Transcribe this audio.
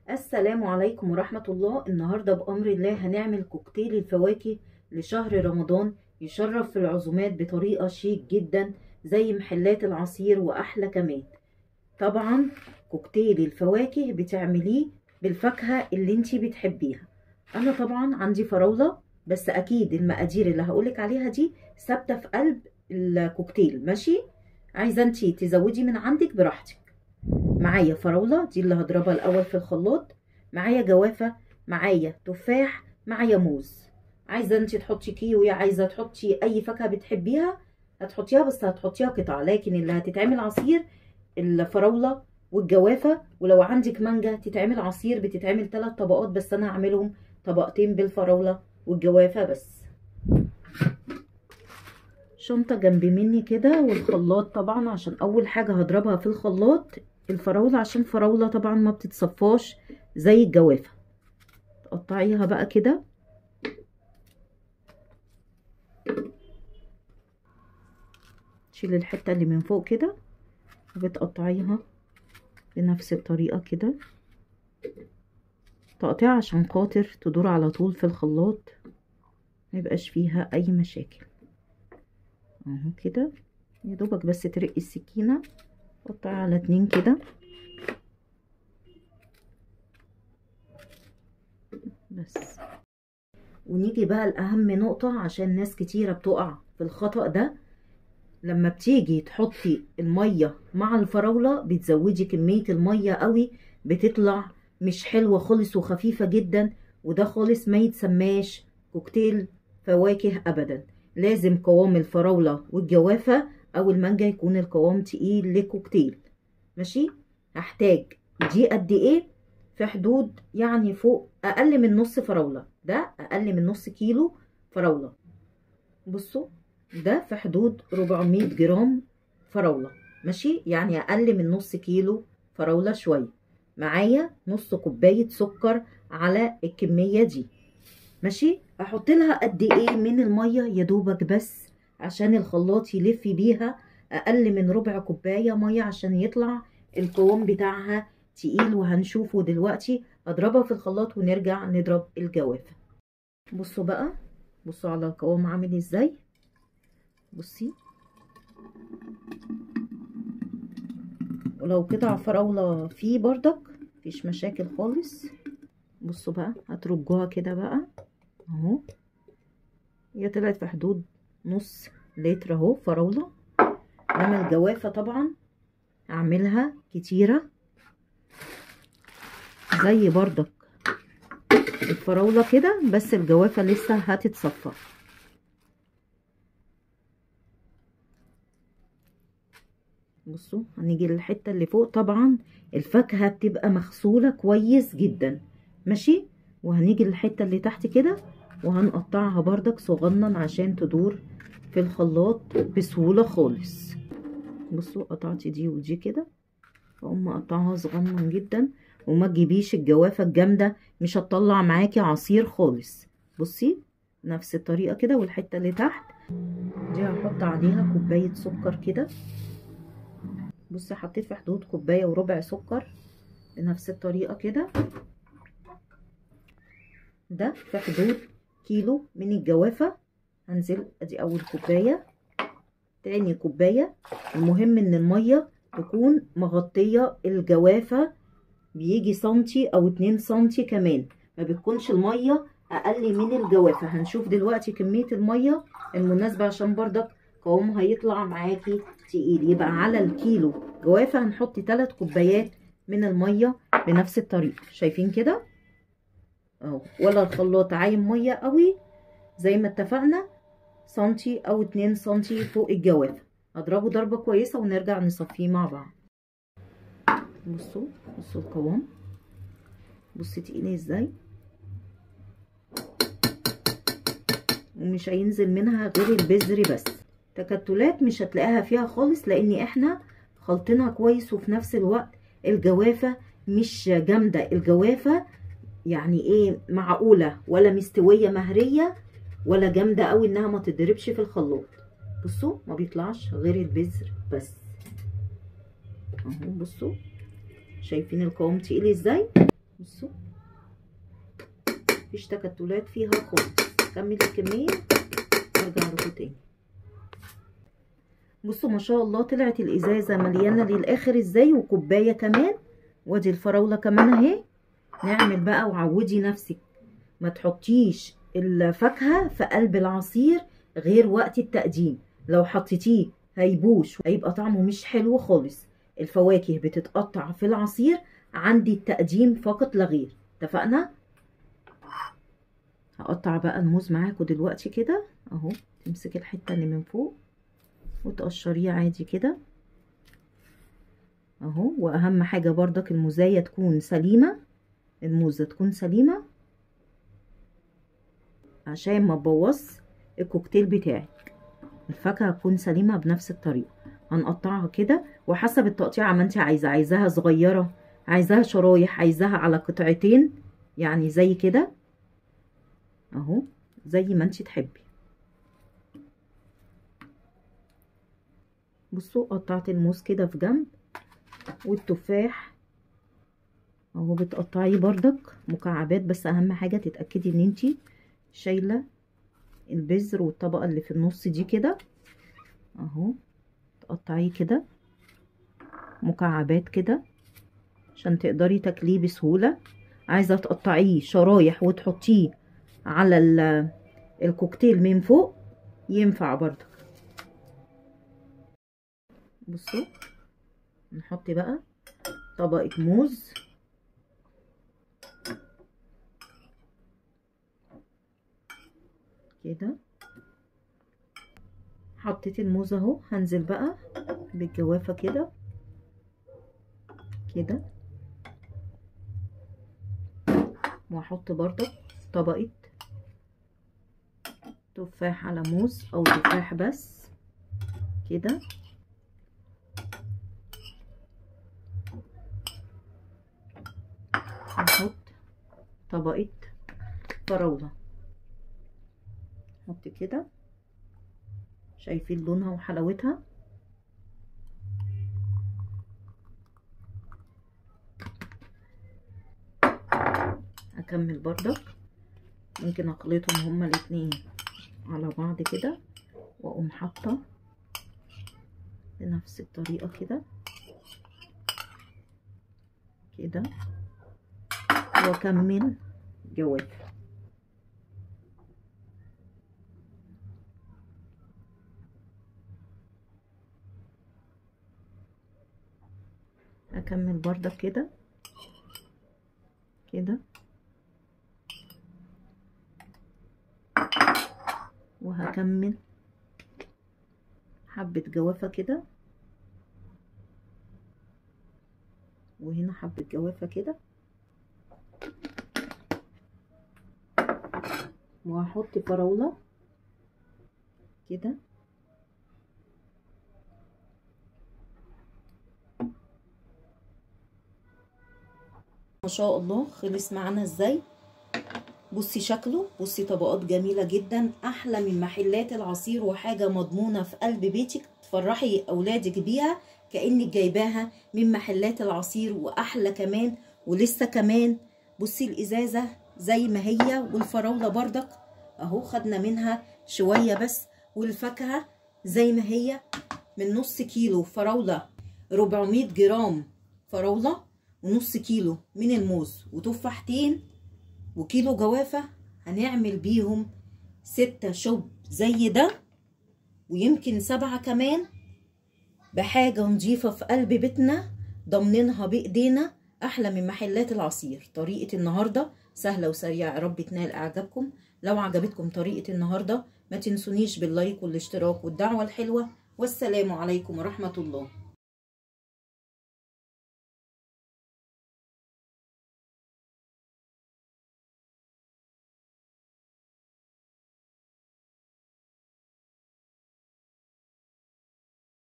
السلام عليكم ورحمة الله النهاردة بأمر الله هنعمل كوكتيل الفواكه لشهر رمضان يشرف في العزومات بطريقة شيك جدا زي محلات العصير وأحلى كمان طبعا كوكتيل الفواكه بتعمليه بالفاكهة اللي انتي بتحبيها أنا طبعا عندي فراولة بس أكيد المقادير اللي هقولك عليها دي ثابتة في قلب الكوكتيل ماشي عايزة انتي تزودي من عندك براحتك معايا فراولة دي اللي هضربها الأول في الخلاط معايا جوافة معايا تفاح معايا موز عايزة انت تحطي كيوي عايزة تحطي أي فاكهة بتحبيها هتحطيها بس هتحطيها قطع لكن اللي هتتعمل عصير الفراولة والجوافة ولو عندك مانجا تتعمل عصير بتتعمل ثلاث طبقات بس أنا هعملهم طبقتين بالفراولة والجوافة بس شنطة جنب مني كده والخلاط طبعا عشان أول حاجة هضربها في الخلاط الفراولة عشان فراولة طبعا ما بتتصفاش زي الجوافة تقطعيها بقى كده تشيلي الحتة اللي من فوق كده وبتقطعيها بنفس الطريقة كده تقطيع عشان خاطر تدور على طول في الخلاط ميبقاش فيها اي مشاكل اهو كده يا دوبك بس ترقي السكينة قطعي على اتنين كده بس ونيجي بقى لأهم نقطة عشان ناس كتيرة بتقع في الخطأ ده لما بتيجي تحطي المية مع الفراولة بتزودي كمية المية قوي بتطلع مش حلوة خالص وخفيفة جدا وده خالص ما يتسماش كوكتيل فواكه أبدا لازم قوام الفراولة والجوافة أو المانجا يكون القوام تقيل لكوكتيل ماشي هحتاج دي قد ايه في حدود يعني فوق أقل من نص فراولة ده أقل من نص كيلو فراولة بصوا ده في حدود 400 جرام فراولة ماشي يعني أقل من نص كيلو فراولة شوية معايا نص كوباية سكر على الكمية دي ماشي احط لها قد ايه من المية يا دوبك بس عشان الخلاط يلف بيها اقل من ربع كوباية مية عشان يطلع القوام بتاعها تقيل وهنشوفه دلوقتي اضربها في الخلاط ونرجع نضرب الجوافة بصوا بقى بصوا على القوام عامل ازاي بصي ولو قطع فراولة فيه بردك مفيش مشاكل خالص بصوا بقى هترجوها كده بقى اهو هي طلعت في حدود نص لتر اهو فراولة انما الجوافة طبعا هعملها كتيرة زي بردك الفراولة كده بس الجوافة لسه هتتصفى بصوا هنيجي للحتة اللي فوق طبعا الفاكهة بتبقى مغسولة كويس جدا ماشي وهنيجي للحتة اللي تحت كده وهنقطعها بردك صغنن عشان تدور في الخلاط بسهولة خالص بصوا قطعت دي ودي كده اقوم مقطعها صغنن جدا وما تجيبيش الجوافة الجامدة مش هتطلع معاكي عصير خالص بصي نفس الطريقة كده والحتة اللي تحت دي هحط عليها كوباية سكر كده بصي حطيت في حدود كوباية وربع سكر بنفس الطريقة كده ده في حدود كيلو من الجوافة هنزل ادي اول كوباية تاني كوباية المهم ان المية تكون مغطية الجوافة بيجي سنتي او اتنين سنتي كمان ما بتكونش المية اقل من الجوافة هنشوف دلوقتي كمية المية المناسبة عشان بردك قوامه هيطلع معاكي تقيل يبقى على الكيلو جوافة هنحط تلات كوبايات من المية بنفس الطريقة شايفين كده اهو ولا الخلاط عايم ميه قوي زي ما اتفقنا سنتي او اتنين سنتي فوق الجوافه اضربه ضربه كويسه ونرجع نصفيه مع بعض بصوا بصوا القوام بصي تقيل ازاي ومش هينزل منها غير البذر بس تكتلات مش هتلاقيها فيها خالص لان احنا خلطينها كويس وفي نفس الوقت الجوافه مش جامده الجوافه يعني ايه معقوله ولا مستويه مهريه ولا جامده قوي انها ما تضربش في الخلاط بصوا ما بيطلعش غير البذر بس اهو بصوا شايفين القوام تقيل ازاي بصوا مفيش تكتلات فيها خالص كمل الكميه وارجع لكم تاني بصوا ما شاء الله طلعت الازازه مليانه للاخر ازاي وكوبايه كمان وادي الفراوله كمان اهي نعمل بقى وعودي نفسك ما تحطيش الفاكهه في قلب العصير غير وقت التقديم لو حطيتيه هيبوش هيبقى طعمه مش حلو خالص الفواكه بتتقطع في العصير عندي التقديم فقط لا غير اتفقنا هقطع بقى الموز معاكم دلوقتي كده اهو تمسك الحته اللي من فوق وتقشريه عادي كده اهو واهم حاجه بردك الموزايه تكون سليمه الموزه تكون سليمه عشان ما تبوظ الكوكتيل بتاعك الفاكهه تكون سليمه بنفس الطريقه هنقطعها كده وحسب التقطيعه ما انت عايزه عايزاها صغيره عايزاها شرايح عايزاها على قطعتين يعني زي كده اهو زي ما انت تحبي بصوا قطعت الموز كده في جنب والتفاح اهو بتقطعيه بردك مكعبات بس اهم حاجه تتاكدي ان انت شايله البذر والطبقه اللي في النص دي كده اهو تقطعيه كده مكعبات كده عشان تقدري تاكليه بسهوله عايزه تقطعيه شرايح وتحطيه على الكوكتيل من فوق ينفع برضك بصوا نحط بقى طبقه موز كده حطيت الموز اهو هنزل بقى بالجوافة كده كده واحط برضك طبقة تفاح على موز او تفاح بس كده نحط طبقة فراولة نحط كده شايفين لونها وحلاوتها اكمل بردك ممكن اخلطهم هما الاتنين على بعض كده واقوم حاطه بنفس الطريقه كده كده واكمل جوافه اكمل بردك كده كده وهكمل حبة جوافة كده وهنا حبة جوافة كده وهحط فراولة كده ما شاء الله خلص معانا ازاي بصي شكله بصي طبقات جميلة جدا احلى من محلات العصير وحاجة مضمونة في قلب بيتك تفرحي اولادك بيها كأنك جايباها من محلات العصير واحلى كمان ولسه كمان بصي الازازة زي ما هي والفراولة بردك اهو خدنا منها شوية بس والفاكهة زي ما هي من نص كيلو فراولة 400 جرام فراولة ونص كيلو من الموز وتفاحتين وكيلو جوافة هنعمل بيهم ستة شوب زي ده ويمكن سبعة كمان بحاجة نضيفة في قلب بيتنا ضامنينها بإيدينا أحلى من محلات العصير طريقة النهاردة سهلة وسريعة يا رب تنال إعجابكم لو عجبتكم طريقة النهاردة ما تنسونيش باللايك والاشتراك والدعوة الحلوة والسلام عليكم ورحمة الله